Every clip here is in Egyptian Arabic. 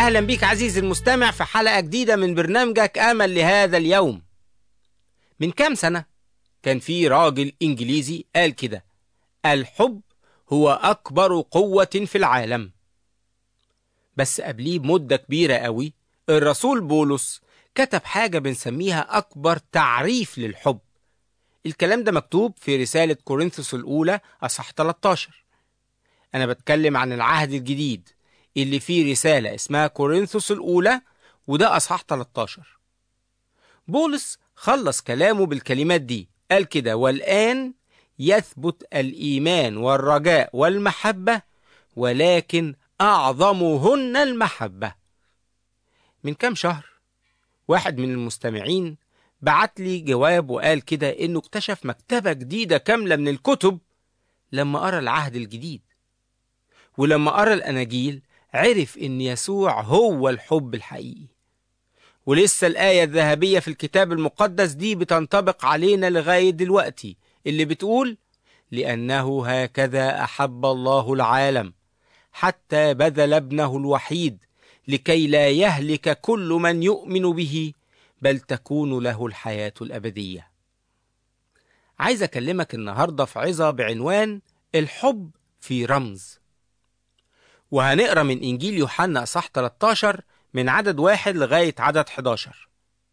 أهلا بيك عزيزي المستمع في حلقة جديدة من برنامجك أمل لهذا اليوم من كام سنة كان في راجل إنجليزي قال كده الحب هو أكبر قوة في العالم بس قبليه بمدة كبيرة قوي الرسول بولس كتب حاجة بنسميها أكبر تعريف للحب الكلام ده مكتوب في رسالة كورنثوس الأولى أصح 13 أنا بتكلم عن العهد الجديد اللي فيه رسالة اسمها كورنثوس الأولى وده أصحاح 13 بولس خلص كلامه بالكلمات دي قال كده والآن يثبت الإيمان والرجاء والمحبة ولكن أعظمهن المحبة من كام شهر واحد من المستمعين بعت لي جواب وقال كده إنه اكتشف مكتبة جديدة كاملة من الكتب لما قرأ العهد الجديد ولما قرأ الأناجيل عرف إن يسوع هو الحب الحقيقي ولسه الآية الذهبية في الكتاب المقدس دي بتنطبق علينا لغاية دلوقتي اللي بتقول لأنه هكذا أحب الله العالم حتى بذل ابنه الوحيد لكي لا يهلك كل من يؤمن به بل تكون له الحياة الأبدية عايز أكلمك النهاردة في عظة بعنوان الحب في رمز وهنقرا من إنجيل يوحنا أصح 13 من عدد واحد لغاية عدد 11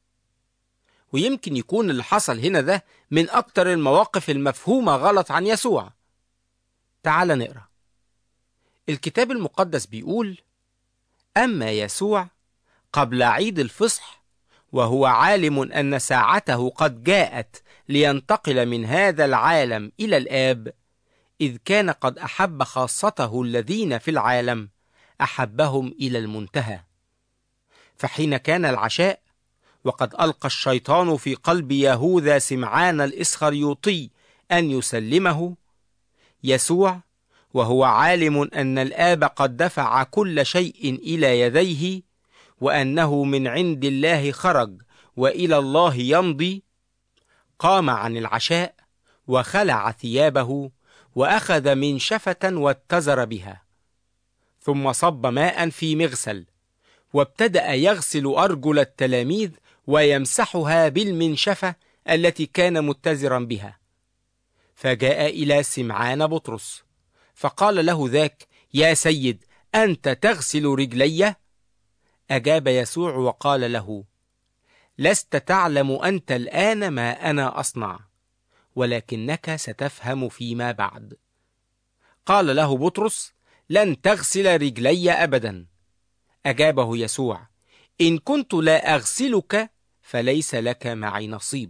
ويمكن يكون اللي حصل هنا ده من أكتر المواقف المفهومة غلط عن يسوع تعال نقرا الكتاب المقدس بيقول أما يسوع قبل عيد الفصح وهو عالم أن ساعته قد جاءت لينتقل من هذا العالم إلى الآب إذ كان قد أحب خاصته الذين في العالم أحبهم إلى المنتهى فحين كان العشاء وقد ألقى الشيطان في قلب يهوذا سمعان الإسخريوطي أن يسلمه يسوع وهو عالم أن الآب قد دفع كل شيء إلى يديه وأنه من عند الله خرج وإلى الله يمضي قام عن العشاء وخلع ثيابه وأخذ منشفة واتزر بها ثم صب ماء في مغسل وابتدأ يغسل أرجل التلاميذ ويمسحها بالمنشفة التي كان متزرا بها فجاء إلى سمعان بطرس فقال له ذاك يا سيد أنت تغسل رجلي أجاب يسوع وقال له لست تعلم أنت الآن ما أنا أصنع ولكنك ستفهم فيما بعد قال له بطرس لن تغسل رجلي ابدا اجابه يسوع ان كنت لا اغسلك فليس لك معي نصيب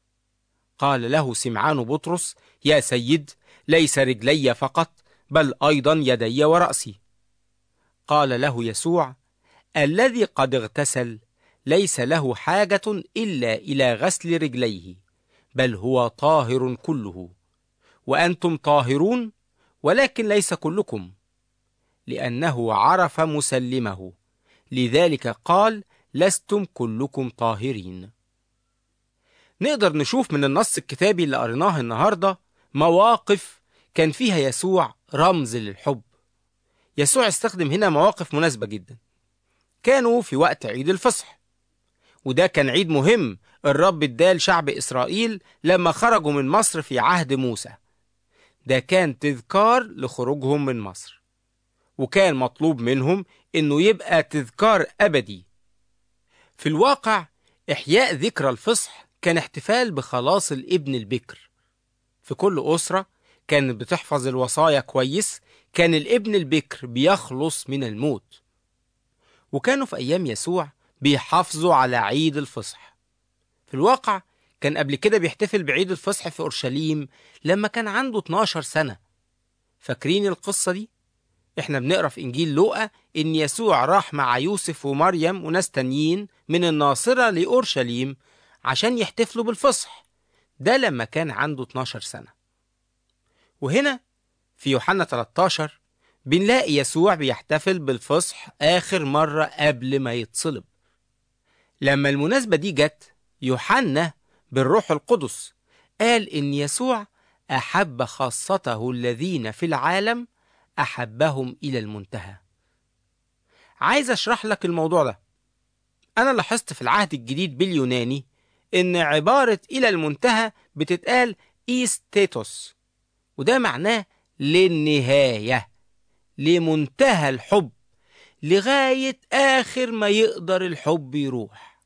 قال له سمعان بطرس يا سيد ليس رجلي فقط بل ايضا يدي وراسي قال له يسوع الذي قد اغتسل ليس له حاجه الا الى غسل رجليه بل هو طاهر كله وانتم طاهرون ولكن ليس كلكم لانه عرف مسلمه لذلك قال لستم كلكم طاهرين نقدر نشوف من النص الكتابي اللي قريناه النهارده مواقف كان فيها يسوع رمز للحب يسوع استخدم هنا مواقف مناسبه جدا كانوا في وقت عيد الفصح وده كان عيد مهم الرب اداه لشعب إسرائيل لما خرجوا من مصر في عهد موسى ده كان تذكار لخروجهم من مصر وكان مطلوب منهم انه يبقى تذكار ابدي في الواقع احياء ذكرى الفصح كان احتفال بخلاص الابن البكر في كل اسره كانت بتحفظ الوصايا كويس كان الابن البكر بيخلص من الموت وكانوا في ايام يسوع بيحافظوا على عيد الفصح في الواقع كان قبل كده بيحتفل بعيد الفصح في أورشليم لما كان عنده 12 سنة فاكرين القصة دي؟ احنا بنقرا في إنجيل لوقا إن يسوع راح مع يوسف ومريم وناس تانيين من الناصرة لأورشليم عشان يحتفلوا بالفصح ده لما كان عنده 12 سنة وهنا في يوحنا 13 بنلاقي يسوع بيحتفل بالفصح آخر مرة قبل ما يتصلب لما المناسبة دي جت يوحنا بالروح القدس قال إن يسوع أحب خاصته الذين في العالم أحبهم إلى المنتهى عايز أشرح لك الموضوع ده أنا لاحظت في العهد الجديد باليوناني إن عبارة إلى المنتهى بتتقال إيستيتوس وده معناه للنهاية لمنتهى الحب لغاية آخر ما يقدر الحب يروح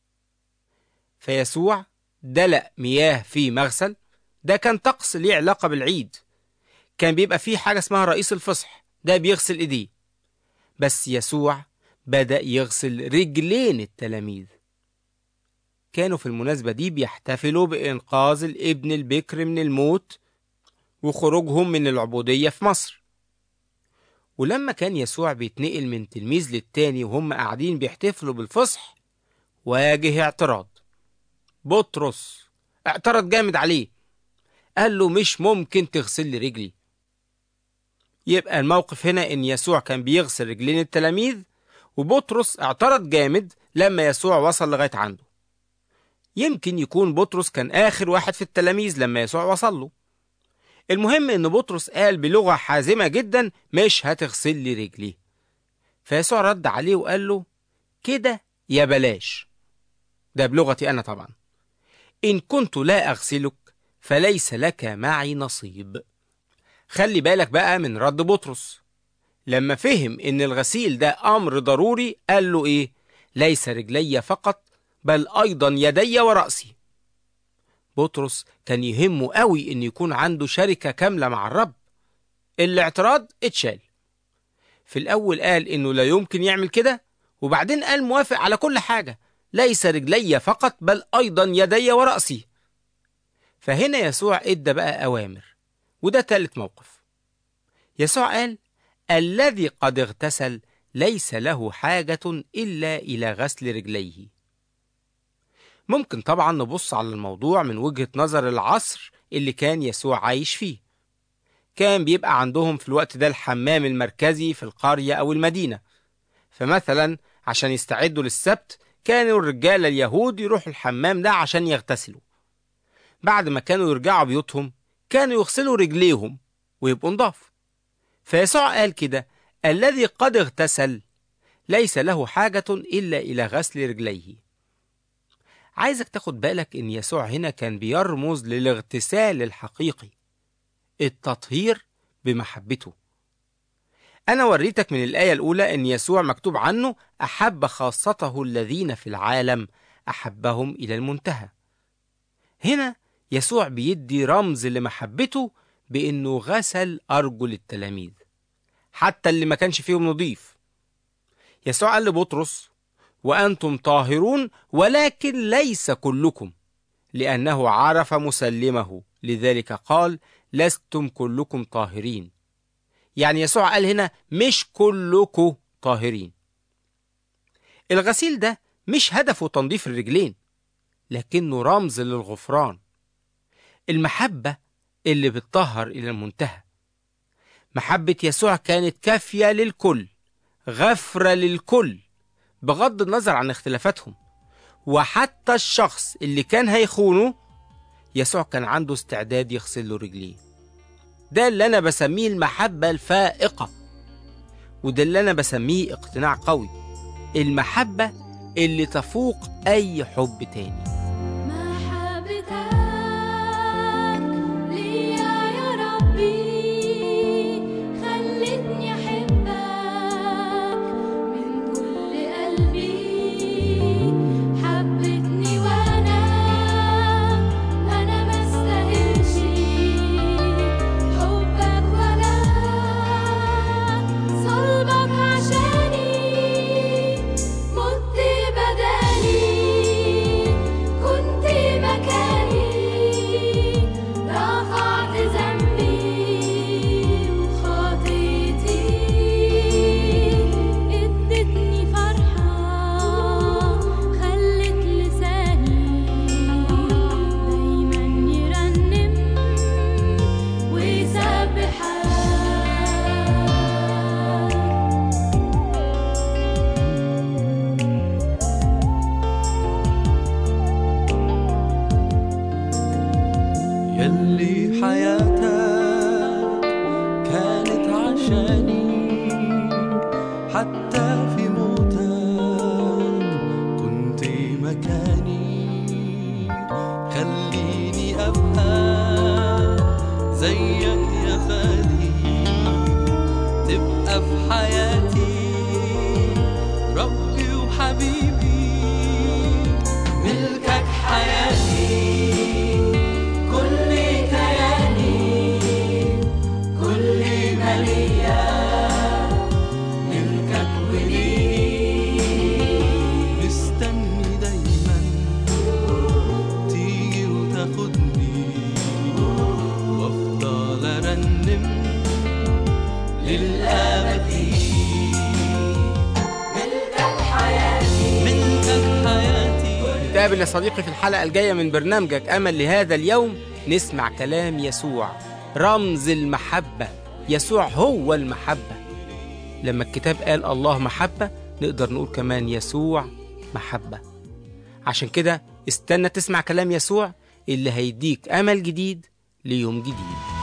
فيسوع دلق مياه في مغسل ده كان طقس ليه علاقة بالعيد كان بيبقى فيه حاجة اسمها رئيس الفصح ده بيغسل ايديه بس يسوع بدأ يغسل رجلين التلاميذ كانوا في المناسبة دي بيحتفلوا بإنقاذ الابن البكر من الموت وخروجهم من العبودية في مصر ولما كان يسوع بيتنقل من تلميذ للتاني وهم قاعدين بيحتفلوا بالفصح واجه اعتراض بطرس اعترض جامد عليه قال له مش ممكن تغسل لي رجلي يبقى الموقف هنا ان يسوع كان بيغسل رجلين التلاميذ وبطرس اعترض جامد لما يسوع وصل لغايه عنده يمكن يكون بطرس كان اخر واحد في التلاميذ لما يسوع وصل له المهم ان بطرس قال بلغه حازمه جدا مش هتغسل لي رجلي فيسوع رد عليه وقال له كده يا بلاش ده بلغتي انا طبعا ان كنت لا اغسلك فليس لك معي نصيب خلي بالك بقى من رد بطرس لما فهم ان الغسيل ده امر ضروري قال له ايه ليس رجلي فقط بل ايضا يدي وراسي بطرس كان يهمه قوي ان يكون عنده شركه كامله مع الرب الاعتراض اتشال في الاول قال انه لا يمكن يعمل كده وبعدين قال موافق على كل حاجه ليس رجلي فقط بل ايضا يدي وراسي فهنا يسوع ادى بقى اوامر وده تالت موقف يسوع قال الذي قد اغتسل ليس له حاجة إلا إلى غسل رجليه ممكن طبعا نبص على الموضوع من وجهة نظر العصر اللي كان يسوع عايش فيه كان بيبقى عندهم في الوقت ده الحمام المركزي في القرية أو المدينة فمثلا عشان يستعدوا للسبت كانوا الرجال اليهود يروحوا الحمام ده عشان يغتسلوا بعد ما كانوا يرجعوا بيوتهم كانوا يغسلوا رجليهم ويبقوا نضاف فيسوع قال كده الذي قد اغتسل ليس له حاجة إلا إلى غسل رجليه عايزك تاخد بالك إن يسوع هنا كان بيرمز للاغتسال الحقيقي التطهير بمحبته أنا وريتك من الآية الأولى إن يسوع مكتوب عنه أحب خاصته الذين في العالم أحبهم إلى المنتهى هنا يسوع بيدي رمز لمحبته بإنه غسل أرجل التلاميذ حتى اللي ما كانش فيهم نضيف يسوع قال لبطرس وأنتم طاهرون ولكن ليس كلكم لأنه عرف مسلمه لذلك قال لستم كلكم طاهرين يعني يسوع قال هنا مش كلكم طاهرين الغسيل ده مش هدفه تنظيف الرجلين لكنه رمز للغفران المحبة اللي بتطهر إلى المنتهى محبة يسوع كانت كافية للكل غفرة للكل بغض النظر عن اختلافاتهم وحتى الشخص اللي كان هيخونه يسوع كان عنده استعداد يغسل له رجليه ده اللي أنا بسميه المحبة الفائقة وده اللي أنا بسميه اقتناع قوي المحبة اللي تفوق أي حب تاني محبتك ليا يا ربي خلتني أحبك من كل قلبي حبتني وأنا وأنا ما استاهلش حبك ولا صلبك عشاني مت بدالي حبيبي ملكك حياتي كل كياني كل ما ليا ملكك ولي مستني دايما تيجي وتاخدني وافضل ارنم للابد ملكك حياتي ملكك حياتي نتقابل يا صديقي في الحلقة الجاية من برنامجك أمل لهذا اليوم نسمع كلام يسوع رمز المحبة يسوع هو المحبة لما الكتاب قال الله محبة نقدر نقول كمان يسوع محبة عشان كده استنى تسمع كلام يسوع اللي هيديك أمل جديد ليوم جديد